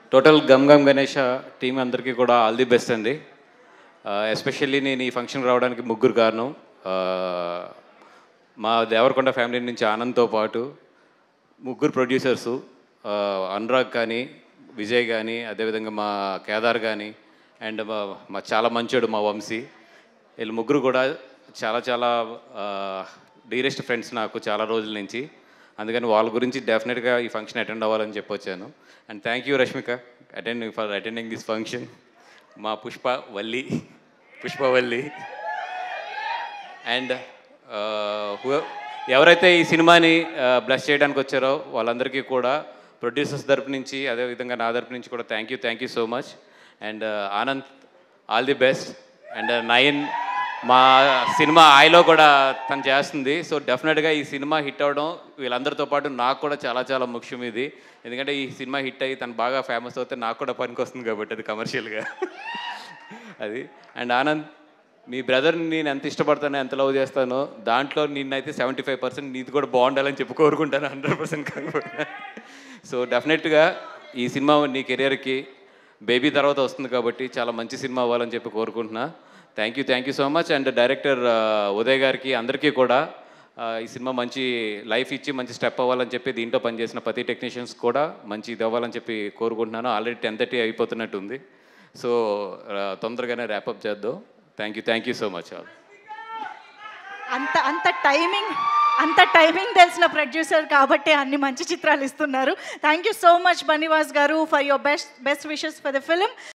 total Gam Gam Ganesha team అందరికీ కూడా all the best అండి ఎస్పెషల్లీ నేను ఈ ఫంక్షన్ రావడానికి ముగ్గురు కారణం ఆ, మా దేవరకొండ ఫ్యామిలీ నుంచి ఆనంద్తో పాటు ముగ్గురు ప్రొడ్యూసర్సు ఆ, అనురాగ్ కానీ విజయ్ కానీ అదేవిధంగా మా కేదార్ కానీ అండ్ మా మా చాలా మంచోడు మా వంశీ వీళ్ళు ముగ్గురు కూడా చాలా చాలా డీరెస్ట్ ఫ్రెండ్స్ నాకు చాలా రోజుల నుంచి అందుకని వాళ్ళ గురించి డెఫినెట్గా ఈ ఫంక్షన్ అటెండ్ అవ్వాలని చెప్పి వచ్చాను and thank you Rashmika attend for attending this function మా పుష్ప వల్లి పుష్పవల్లి అండ్ ఎవరైతే ఈ సినిమాని బ్లెస్ చేయడానికి వచ్చారో వాళ్ళందరికీ కూడా ప్రొడ్యూసర్స్ తరపు నుంచి అదేవిధంగా నా తరపు నుంచి కూడా thank you thank you so much and Anand all the best and Nayan మా సినిమా ఆయలో కూడా తను చేస్తుంది సో డెఫినెట్గా ఈ సినిమా హిట్ అవ్వడం వీళ్ళందరితో పాటు నాకు కూడా చాలా చాలా ముఖ్యం ఇది ఎందుకంటే ఈ సినిమా హిట్ అయ్యి తను బాగా ఫేమస్ అవుతే నాకు కూడా పనికి వస్తుంది కాబట్టి అది కమర్షియల్గా అది అండ్ ఆనంద్ మీ బ్రదర్ని నేను ఎంత ఇష్టపడతానో ఎంత లవ్ చేస్తానో దాంట్లో నిన్నైతే సెవెంటీ ఫైవ్ పర్సెంట్ నీది కూడా బాగుండాలని చెప్పి కోరుకుంటాను హండ్రెడ్ పర్సెంట్ కాకపోతే సో డెఫినెట్గా ఈ సినిమా నీ కెరియర్కి బేబీ తర్వాత వస్తుంది కాబట్టి చాలా మంచి సినిమా అవ్వాలని చెప్పి కోరుకుంటున్నా thank you thank you so much and director Uday గారికి అందరికీ కూడా ఆ, ఈ సినిమా మంచి లైఫ్ ఇచ్చి మంచి స్టెప్ అవ్వాలని చెప్పి దీంట్లో పనిచేసిన ప్రతి టెక్నీషియన్స్ కూడా మంచి ఇది అవ్వాలని చెప్పి కోరుకుంటున్నాను ఆల్రెడీ టెన్ థర్టీ అయిపోతున్నట్టు ఉంది సో ఆ, తొందరగానే ర్యాపప్ చేద్దాం thank you thank you so much all అంత అంత టైమింగ్ అంత టైమింగ్ తెలిసిన ప్రొడ్యూసర్ కాబట్టి అన్ని మంచి చిత్రాలు ఇస్తున్నారు thank you so much Bunny Vas గారు for your best best wishes for the film